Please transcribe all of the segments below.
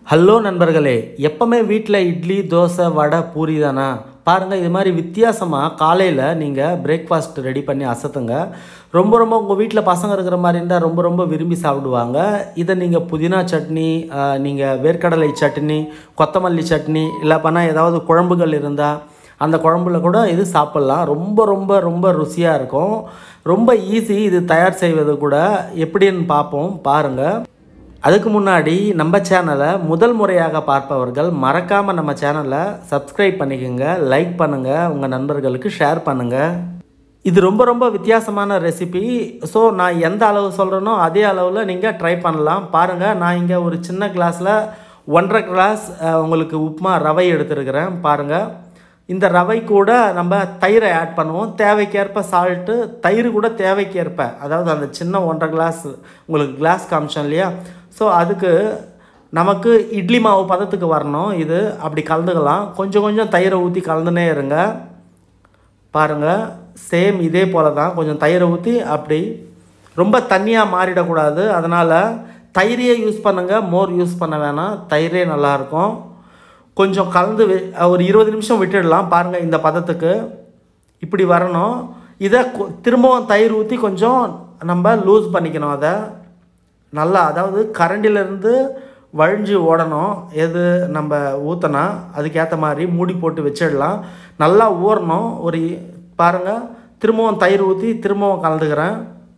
hello நண்பர்களே எப்பவுமே வீட்டில் இட்லி தோசை வடை பூரி தானா பாருங்கள் இது மாதிரி வித்தியாசமாக காலையில் நீங்கள் பிரேக்ஃபாஸ்ட் ரெடி பண்ணி அசத்துங்க ரொம்ப ரொம்ப உங்கள் வீட்டில் பசங்க இருக்கிற மாதிரி இருந்தால் ரொம்ப ரொம்ப விரும்பி சாப்பிடுவாங்க இதை நீங்கள் புதினா சட்னி நீங்கள் வேர்க்கடலை சட்னி கொத்தமல்லி சட்னி இல்லை பண்ணால் ஏதாவது குழம்புகள் இருந்தால் அந்த குழம்புல கூட இது சாப்பிட்லாம் ரொம்ப ரொம்ப ரொம்ப ருசியாக இருக்கும் ரொம்ப ஈஸி இது தயார் செய்வது கூட எப்படின்னு பார்ப்போம் பாருங்கள் அதுக்கு முன்னாடி நம்ம சேனலை முதல் முறையாக பார்ப்பவர்கள் மறக்காமல் நம்ம சேனலை சப்ஸ்கிரைப் பண்ணிக்கோங்க லைக் பண்ணுங்கள் உங்கள் நண்பர்களுக்கு ஷேர் பண்ணுங்கள் இது ரொம்ப ரொம்ப வித்தியாசமான ரெசிபி ஸோ நான் எந்த அளவு சொல்கிறேனோ அதே அளவில் நீங்கள் ட்ரை பண்ணலாம் பாருங்கள் நான் இங்கே ஒரு சின்ன கிளாஸில் ஒன்றரை கிளாஸ் அஹ், உங்களுக்கு உப்புமா ரவை எடுத்துருக்கிறேன் பாருங்கள் இந்த ரவை கூட நம்ம தயிரை ஆட் பண்ணுவோம் தேவைக்கேற்ப சால்ட்டு தயிர் கூட தேவைக்கேற்ப அதாவது அந்த சின்ன ஒன்றரை கிளாஸ் உங்களுக்கு கிளாஸ் காமிச்சோம் இல்லையா ஸோ அதுக்கு நமக்கு இட்லி மாவு பதத்துக்கு வரணும் இது அப்படி கலந்துக்கலாம் கொஞ்சம் கொஞ்சம் தயிரை ஊற்றி கலந்துனே இருங்க பாருங்கள் சேம் இதே போல தான் கொஞ்சம் தயிரை ஊற்றி அப்படி ரொம்ப தண்ணியாக மாறிடக்கூடாது அதனால் தயிரையே யூஸ் பண்ணுங்கள் மோர் யூஸ் பண்ண வேணாம் தயிரே நல்லாயிருக்கும் கொஞ்சம் கலந்து வி- ஒரு இருபது நிமிஷம் விட்டுடலாம் பாருங்கள் இந்த பதத்துக்கு இப்படி வரணும் இதை கொ- திரும்பவும் தயிர் ஊற்றி கொஞ்சம் நம்ம லூஸ் பண்ணிக்கணும் அதை நல்லா அதாவது கரண்டிலேருந்து வழிஞ்சு ஓடணும் எது நம்ம ஊற்றினா அதுக்கேற்ற மாதிரி மூடி போட்டு வச்சிடலாம் நல்லா ஊறணும் ஒரு பாருங்கள் திரும்பவும் தயிர் ஊற்றி திரும்பவும் கலந்துக்கிறேன்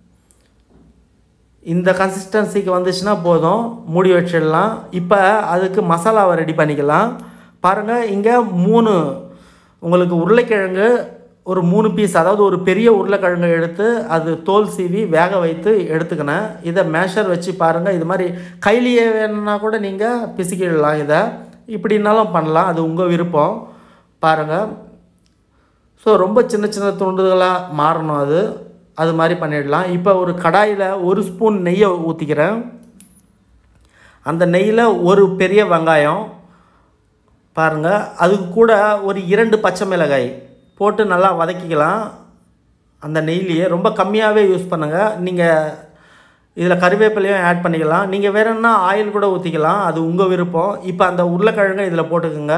இந்த கன்சிஸ்டன்சிக்கு வந்துச்சுன்னா போதும் மூடி வச்சிடலாம் இப்போ அதுக்கு மசாலாவை ரெடி பண்ணிக்கலாம் பாருங்கள் இங்கே மூணு உங்களுக்கு உருளைக்கிழங்கு ஒரு மூணு பீஸ் அதாவது ஒரு பெரிய உருளைக்கிழங்கு எடுத்து அது தோல் சீவி வேக வைத்து எடுத்துக்கினேன் இதை மேஷர் வச்சு பாருங்கள் இது மாதிரி கையிலேயே வேணும்னா கூட நீங்கள் பிசுக்கிடலாம் இதை இப்படின்னாலும் பண்ணலாம் அது உங்கள் விருப்பம் பாருங்கள் ஸோ ரொம்ப சின்ன சின்ன துண்டுகளாக மாறணும் அது அது மாதிரி பண்ணிடலாம் இப்போ ஒரு கடாயில் ஒரு ஸ்பூன் நெய்யை ஊற்றிக்கிறேன் அந்த நெய்யில் ஒரு பெரிய வெங்காயம் பாருங்கள் அதுக்கு கூட ஒரு இரண்டு பச்சை மிளகாய் போட்டு நல்லா வதக்கிக்கலாம் அந்த நெய்லேயே ரொம்ப கம்மியாகவே யூஸ் பண்ணுங்கள் நீங்கள் இதில் கறிவேப்பிலையும் ஆட் பண்ணிக்கலாம் நீங்கள் வேணும்னா ஆயில் கூட ஊற்றிக்கலாம் அது உங்கள் விருப்பம் இப்போ அந்த உருளைக்கிழங்கை இதில் போட்டுக்கோங்க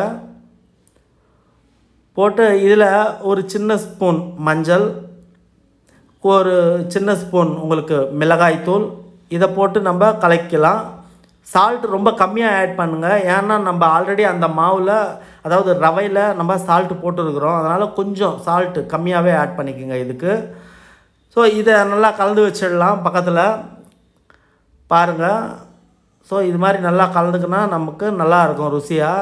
போட்டு இதில் ஒரு சின்ன ஸ்பூன் மஞ்சள் ஒரு சின்ன ஸ்பூன் உங்களுக்கு மிளகாய்த்தூள் இதை போட்டு நம்ம கலக்கலாம் சால்ட் ரொம்ப கம்மியாக ஆட் பண்ணுங்கள் ஏன்னா நம்ம ஆல்ரெடி அந்த மாவில் அதாவது ரவையில் நம்ம சால்ட் போட்டுருக்குறோம் அதனால் கொஞ்சம் சால்ட்டு கம்மியாகவே ஆட் பண்ணிக்கோங்க இதுக்கு ஸோ இதை நல்லா கலந்து வச்சிடலாம் பக்கத்தில் பாருங்கள் ஸோ இது மாதிரி நல்லா கலந்துக்குனா நமக்கு நல்லா இருக்கும் ருசியாக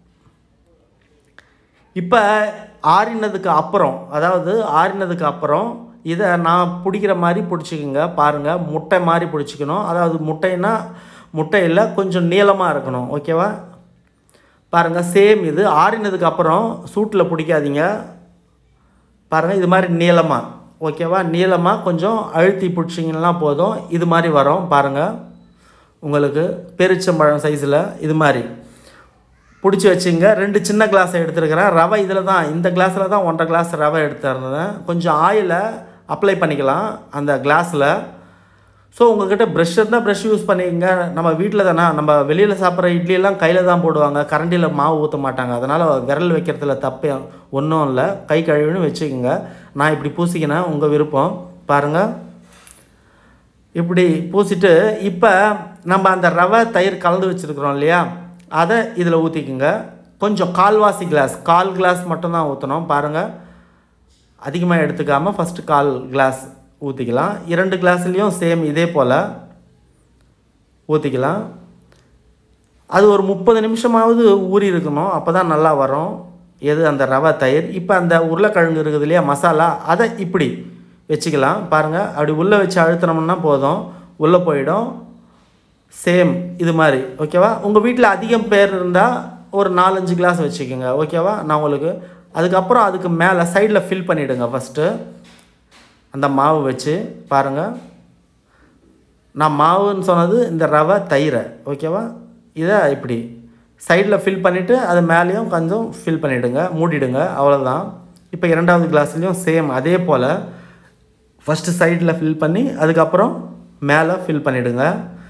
இப்போ ஆறினதுக்கு அப்புறம் அதாவது ஆறினதுக்கு அப்புறம் இதை நான் பிடிக்கிற மாதிரி பிடிச்சிக்கோங்க பாருங்கள் முட்டை மாதிரி பிடிச்சிக்கணும் அதாவது முட்டைன்னா முட்டையில் கொஞ்சம் நீளமாக இருக்கணும் ஓகேவா பாருங்கள் சேம் இது ஆறினதுக்கு அப்புறம் சூட்டில் பிடிக்காதீங்க பாருங்கள் இது மாதிரி நீளமாக ஓகேவா நீளமாக கொஞ்சம் அழுத்தி பிடிச்சிங்கன்னா போதும் இது மாதிரி வரும் பாருங்கள் உங்களுக்கு பெருச்சம்பழம் சைஸில் இது மாதிரி பிடிச்சி வச்சுங்க ரெண்டு சின்ன கிளாஸ் எடுத்துருக்கிறேன் ரவை இதில் தான் இந்த கிளாஸில் தான் ஒன்றரை கிளாஸ் ரவை எடுத்துருந்தேன் கொஞ்சம் ஆயிலை அப்ளை பண்ணிக்கலாம் அந்த கிளாஸில் ஸோ உங்ககிட்ட ப்ரஷ் இருந்தால் ப்ரஷ் யூஸ் பண்ணிக்கங்க நம்ம வீட்டில் தானே நம்ம வெளியில் சாப்பிட்ற இட்லியெல்லாம் கையில் தான் போடுவாங்க கரண்டியில் மாவு ஊற்ற மாட்டாங்க அதனால் விரல் வைக்கிறதுல தப்பு ஒன்றும் இல்லை கை கழுவின்னு வச்சுக்கோங்க நான் இப்படி பூசிக்கினேன் உங்கள் விருப்பம் பாருங்கள் இப்படி பூசிட்டு இப்போ நம்ம அந்த ரவை தயிர் கலந்து வச்சுருக்குறோம் இல்லையா அதை இதில் ஊற்றிக்குங்க கொஞ்சம் கால்வாசி கிளாஸ் கால் கிளாஸ் மட்டும்தான் ஊற்றணும் பாருங்கள் அதிகமாக எடுத்துக்காமல் ஃபஸ்ட்டு கால் கிளாஸ் ஊற்றிக்கலாம் இரண்டு கிளாஸ்லேயும் சேம் இதே போல் ஊற்றிக்கலாம் அது ஒரு முப்பது நிமிஷமாவது ஊறி இருக்கணும் அப்போ தான் நல்லா வரும் எது அந்த ரவை தயிர் இப்போ அந்த உருளைக்கிழங்கு இருக்குது இல்லையா மசாலா அதை இப்படி வச்சுக்கலாம் பாருங்கள் அப்படி உள்ளே வச்சு அழுத்தினோம்னா போதும் உள்ளே போயிடும் சேம் இது மாதிரி ஓகேவா உங்கள் வீட்டில் அதிகம் பேர் இருந்தால் ஒரு நாலஞ்சு கிளாஸ் வச்சுக்கோங்க ஓகேவா நான் உங்களுக்கு அதுக்கப்புறம் அதுக்கு மேலே சைடில் ஃபில் பண்ணிவிடுங்க ஃபஸ்ட்டு அந்த மாவு வச்சு பாருங்கள் நான் மாவுன்னு சொன்னது இந்த ரவை தயிரை ஓகேவா இதை இப்படி சைடில் ஃபில் பண்ணிவிட்டு அது மேலேயும் கொஞ்சம் ஃபில் பண்ணிவிடுங்க மூடிடுங்க அவ்வளோதான் இப்போ இரண்டாவது கிளாஸ்லேயும் சேம் அதே போல் ஃபஸ்ட்டு சைடில் ஃபில் பண்ணி அதுக்கப்புறம் மேலே ஃபில் பண்ணிவிடுங்க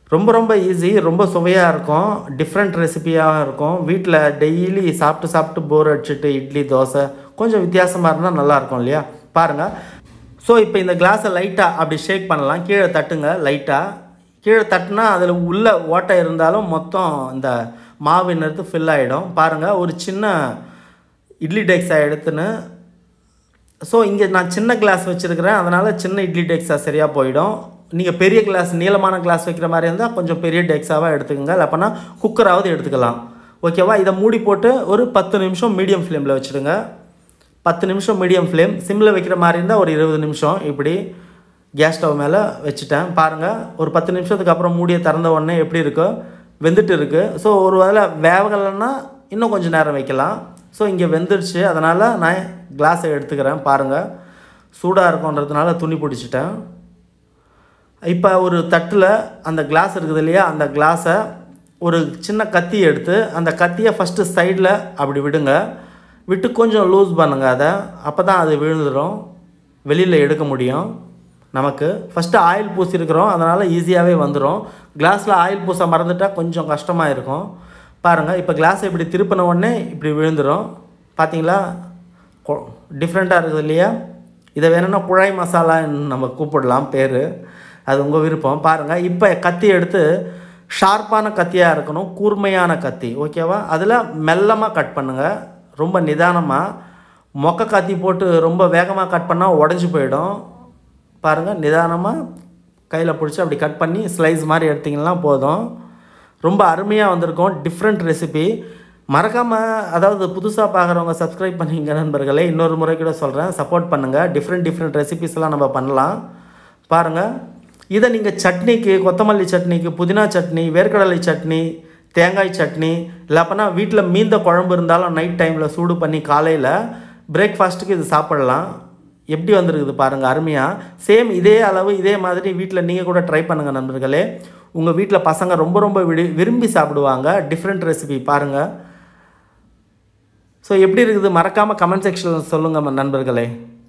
ரொம்ப ரொம்ப ஈஸி ரொம்ப சுவையாக இருக்கும் டிஃப்ரெண்ட் ரெசிபியாக இருக்கும் வீட்டில் டெய்லி சாப்பிட்டு சாப்பிட்டு போர் அடிச்சுட்டு இட்லி தோசை கொஞ்சம் வித்தியாசமாக இருந்தால் நல்லாயிருக்கும் இல்லையா பாருங்கள் ஸோ இப்போ இந்த கிளாஸை லைட்டாக அப்படி ஷேக் பண்ணலாம் கீழே தட்டுங்க லைட்டாக கீழே தட்டுனா அதில் உள்ள ஓட்டை இருந்தாலும் மொத்தம் இந்த மாவினது ஃபில் ஆகிடும் பாருங்கள் ஒரு சின்ன இட்லி டெக்ஸா எடுத்துன்னு ஸோ இங்கே நான் சின்ன கிளாஸ் வச்சுருக்கிறேன் அதனால் சின்ன இட்லி டெக்ஸா சரியாக போயிடும் நீங்கள் பெரிய கிளாஸ் நீளமான கிளாஸ் வைக்கிற மாதிரி இருந்தால் கொஞ்சம் பெரிய டெக்ஸாவாக எடுத்துக்கோங்க இல்லை அப்போனா குக்கராவது எடுத்துக்கலாம் ஓகேவா இதை மூடி போட்டு ஒரு பத்து நிமிஷம் மீடியம் ஃப்ளேமில் வச்சுடுங்க பத்து நிமிஷம் மீடியம் ஃப்ளேம் சிம்மில் வைக்கிற மாதிரி இருந்தால் ஒரு இருபது நிமிஷம் இப்படி கேஸ் ஸ்டவ் மேலே வச்சுட்டேன் பாருங்கள் ஒரு பத்து நிமிஷத்துக்கு அப்புறம் மூடியை திறந்த உடனே எப்படி இருக்கோ வெந்துட்டு இருக்குது ஸோ ஒரு வேளை வேகலைன்னா இன்னும் கொஞ்சம் நேரம் வைக்கலாம் ஸோ இங்கே வெந்துடுச்சு அதனால் நான் கிளாஸை எடுத்துக்கிறேன் பாருங்கள் சூடாக இருக்குன்றதுனால துணி பிடிச்சிட்டேன் இப்போ ஒரு தட்டில் அந்த கிளாஸ் இருக்குது இல்லையா அந்த கிளாஸை ஒரு சின்ன கத்தி எடுத்து அந்த கத்தியை ஃபஸ்ட்டு சைடில் அப்படி விடுங்க விட்டு கொஞ்சம் லூஸ் பண்ணுங்க அதை அப்போ தான் அது விழுந்துடும் வெளியில் எடுக்க முடியும் நமக்கு ஃபஸ்ட்டு ஆயில் பூசிருக்கிறோம் அதனால் ஈஸியாகவே வந்துடும் கிளாஸில் ஆயில் பூச மறந்துட்டால் கொஞ்சம் கஷ்டமாக இருக்கும் பாருங்கள் இப்போ கிளாஸை இப்படி திருப்பின உடனே இப்படி விழுந்துடும் பார்த்தீங்களா டிஃப்ரெண்ட்டாக இருக்குது இல்லையா இதை வேணும்னா குழாய் மசாலான்னு நம்ம கூப்பிடலாம் பேர் அது உங்கள் விருப்பம் பாருங்கள் இப்போ கத்தி எடுத்து ஷார்ப்பான கத்தியாக இருக்கணும் கூர்மையான கத்தி ஓகேவா அதில் மெல்லமாக கட் பண்ணுங்கள் ரொம்ப நிதானமாக மொக்க கத்தி போட்டு ரொம்ப வேகமாக கட் பண்ணால் உடஞ்சி போயிடும் பாருங்கள் நிதானமாக கையில் பிடிச்சி அப்படி கட் பண்ணி ஸ்லைஸ் மாதிரி எடுத்திங்கன்னா போதும் ரொம்ப அருமையாக வந்திருக்கும் டிஃப்ரெண்ட் ரெசிபி மறக்காமல் அதாவது புதுசாக பார்க்குறவங்க சப்ஸ்கிரைப் பண்ணிங்க நண்பர்களே இன்னொரு முறை கூட சொல்கிறேன் சப்போர்ட் பண்ணுங்கள் டிஃப்ரெண்ட் டிஃப்ரெண்ட் ரெசிபிஸ்லாம் நம்ம பண்ணலாம் பாருங்கள் இதை நீங்கள் சட்னிக்கு கொத்தமல்லி சட்னிக்கு புதினா சட்னி வேர்க்கடலை சட்னி தேங்காய் சட்னி இல்லை அப்போனா வீட்டில் மீந்த குழம்பு இருந்தாலும் நைட் டைமில் சூடு பண்ணி காலையில் பிரேக்ஃபாஸ்ட்டுக்கு இது சாப்பிடலாம் எப்படி வந்திருக்குது பாருங்கள் அருமையாக சேம் இதே அளவு இதே மாதிரி வீட்டில் நீங்கள் கூட ட்ரை பண்ணுங்கள் நண்பர்களே உங்கள் வீட்டில் பசங்க ரொம்ப ரொம்ப விடி விரும்பி சாப்பிடுவாங்க டிஃப்ரெண்ட் ரெசிபி பாருங்கள் ஸோ எப்படி இருக்குது மறக்காமல் கமெண்ட் செக்ஷனில் சொல்லுங்கள் நண்பர்களே